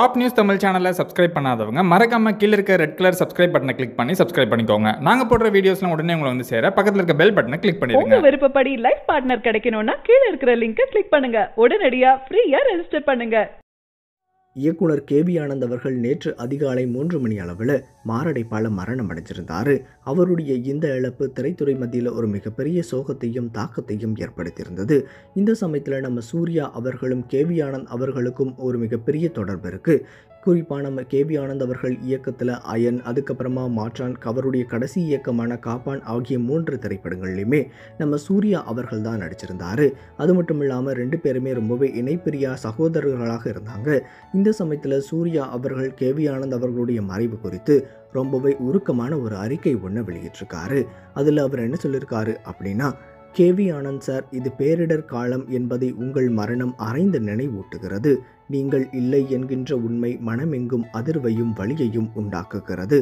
top news Tamil சேனலை subscribe பண்ணாதவங்க மறக்காம கீழ இருக்க ரெட் கலர் சப்ஸ்கிரைப் பட்டனை கிளிக் பண்ணி சப்ஸ்கிரைப் பண்ணிக்கோங்க நாங்க போடுற வீடியோஸ்லாம் உடனே உங்களை வந்து சேர பக்கத்துல இருக்க பெல் பட்டனை கிளிக் உங்க பண்ணிடுங்க விருப்பப்படி லைஃப் பார்ட்னர் கிடைக்கணும்னா கீழ இருக்கிற லிங்கை கிளிக் பண்ணுங்க உடனடியா ஃப்ரீயா ரெஜிஸ்டர் பண்ணுங்க இயக்குனர் கேவி ஆனந்த் அவர்கள் நேற்று அதிகாலை மூன்று மணி அளவில் மாரடைப்பால் மரணம் அடைஞ்சிருந்தார் அவருடைய இந்த இழப்பு திரைத்துறை மத்தியில் ஒரு மிகப்பெரிய சோகத்தையும் தாக்கத்தையும் ஏற்படுத்தியிருந்தது இந்த சமயத்தில் நம்ம சூர்யா அவர்களும் கேவி ஆனந்த் அவர்களுக்கும் ஒரு மிகப்பெரிய தொடர்பு இருக்குது குறிப்பாக நம்ம கேவி ஆனந்த் அவர்கள் இயக்கத்தில் அயன் அதுக்கப்புறமா மாற்றான் அவருடைய கடைசி இயக்கமான காப்பான் ஆகிய மூன்று திரைப்படங்கள்லையுமே நம்ம சூர்யா அவர்கள் தான் நடிச்சிருந்தாரு அது மட்டும் இல்லாமல் ரெண்டு பேருமே ரொம்பவே இணைப்பிரியா சகோதரர்களாக இருந்தாங்க இந்த சமயத்தில் சூர்யா அவர்கள் கேவி ஆனந்த் அவர்களுடைய மறைவு குறித்து ரொம்பவே உருக்கமான ஒரு அறிக்கை ஒன்று வெளியிட்டிருக்காரு அதில் அவர் என்ன சொல்லியிருக்காரு அப்படின்னா கேவி ஆனந்த் சார் இது பேரிடர் காலம் என்பதை உங்கள் மரணம் அரைந்து நினைவூட்டுகிறது நீங்கள் இல்லை என்கின்ற உண்மை மனமெங்கும் அதிர்வையும் வலியையும் உண்டாக்குகிறது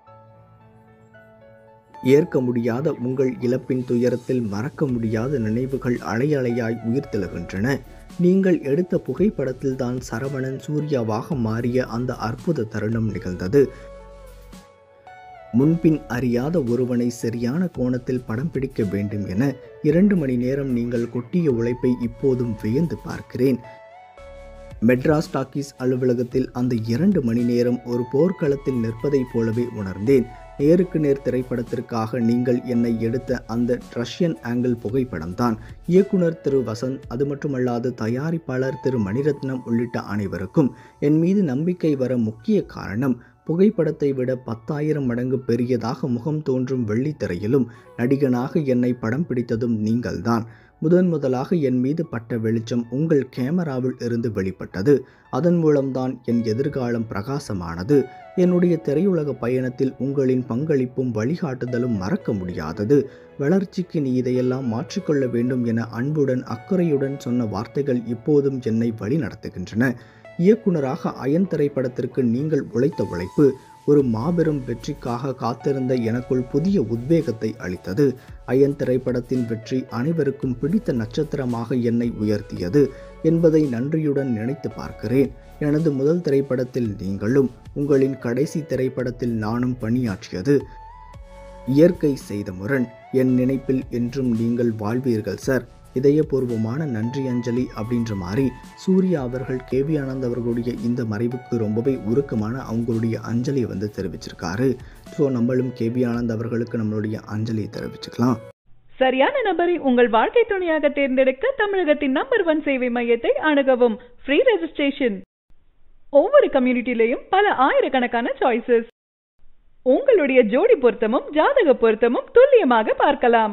ஏற்க முடியாத உங்கள் இழப்பின் துயரத்தில் மறக்க முடியாத நினைவுகள் அலையலையாய் உயிர்த்தெழுகின்றன நீங்கள் எடுத்த புகைப்படத்தில் தான் சரவணன் சூர்யாவாக மாறிய அந்த அற்புத தருணம் நிகழ்ந்தது முன்பின் அறியாத ஒருவனை சரியான கோணத்தில் படம் பிடிக்க வேண்டும் என இரண்டு மணி நேரம் நீங்கள் கொட்டிய உழைப்பை இப்போதும் வியந்து பார்க்கிறேன் மெட்ராஸ் டாக்கீஸ் அலுவலகத்தில் அந்த இரண்டு மணி நேரம் ஒரு போர்க்களத்தில் நிற்பதைப் போலவே உணர்ந்தேன் நேருக்கு நேர் திரைப்படத்திற்காக நீங்கள் என்னை எடுத்த அந்த ரஷ்யன் ஆங்கிள் புகைப்படம்தான் இயக்குனர் திரு வசந்த் அது மட்டுமல்லாது தயாரிப்பாளர் திரு மணிரத்னம் உள்ளிட்ட அனைவருக்கும் என் மீது நம்பிக்கை வர முக்கிய காரணம் புகைப்படத்தை விட பத்தாயிரம் மடங்கு பெரியதாக முகம் தோன்றும் வெள்ளித்திரையிலும் நடிகனாக என்னை படம் பிடித்ததும் நீங்கள்தான் முதன் முதலாக என் மீது பட்ட வெளிச்சம் உங்கள் கேமராவில் இருந்து வெளிப்பட்டது அதன் மூலம்தான் என் எதிர்காலம் பிரகாசமானது என்னுடைய திரையுலக பயணத்தில் உங்களின் பங்களிப்பும் வழிகாட்டுதலும் மறக்க முடியாதது வளர்ச்சிக்கு நீ இதையெல்லாம் மாற்றிக்கொள்ள வேண்டும் என அன்புடன் அக்கறையுடன் சொன்ன வார்த்தைகள் இப்போதும் என்னை வழி நடத்துகின்றன இயக்குனராக அயன் திரைப்படத்திற்கு நீங்கள் உழைத்த உழைப்பு ஒரு மாபெரும் வெற்றிக்காக காத்திருந்த எனக்குள் புதிய உத்வேகத்தை அளித்தது அயன் திரைப்படத்தின் வெற்றி அனைவருக்கும் பிடித்த நட்சத்திரமாக என்னை உயர்த்தியது என்பதை நன்றியுடன் நினைத்து பார்க்கிறேன் எனது முதல் திரைப்படத்தில் நீங்களும் உங்களின் கடைசி திரைப்படத்தில் நானும் பணியாற்றியது இயற்கை செய்த முரண் என் நினைப்பில் என்றும் நீங்கள் வாழ்வீர்கள் சார் இதயபூர்வமான நன்றி அஞ்சலி அப்படின்ற மாதிரி சூர்யா அவர்கள் கேவி ஆனந்த் அவர்களுடைய இந்த மறைவுக்கு ரொம்பவே உருக்கமான அவங்களுடைய அஞ்சலியை வந்து தெரிவிச்சிருக்காரு ஸோ நம்மளும் கேவி ஆனந்த் அவர்களுக்கு நம்மளுடைய அஞ்சலியை தெரிவிச்சுக்கலாம் சரியான நபரை உங்கள் வாழ்க்கை துணையாக தேர்ந்தெடுக்க தமிழகத்தின் நம்பர் ஒன் சேவை மையத்தை அணுகவும் ஃப்ரீ ரெஜிஸ்ட்ரேஷன் ஒவ்வொரு கம்யூனிட்டிலையும் பல ஆயிரக்கணக்கான சாய்ஸஸ் உங்களுடைய ஜோடி பொருத்தமும் ஜாதக பொருத்தமும் துல்லியமாக பார்க்கலாம்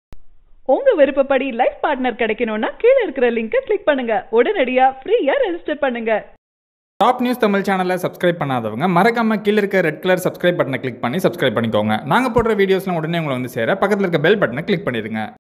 உங்க விருப்பப்படி லைஃப் பார்ட்னர் கிடைக்கணும்னா கீழ இருக்கிற லிங்கை கிளிக் பண்ணுங்க உடனடியா ஃப்ரீயா ரெஜிஸ்டர் பண்ணுங்க டாப் நியூஸ் தமிழ் சேனலை சப்ஸ்கிரைப் பண்ணாதவங்க மறக்காம கீழ இருக்க ரெட் கலர் சப்ஸ்கிரைப் பட்டனை கிளிக் பண்ணி சப்ஸ்கிரைப் பண்ணிக்கோங்க நாங்க போடுற வீடியோஸ்லாம் உடனே உங்களை வந்து சேர பக்கத்துல இருக்க பெல் பட்டனை கிளிக் பண்ணிடுங்க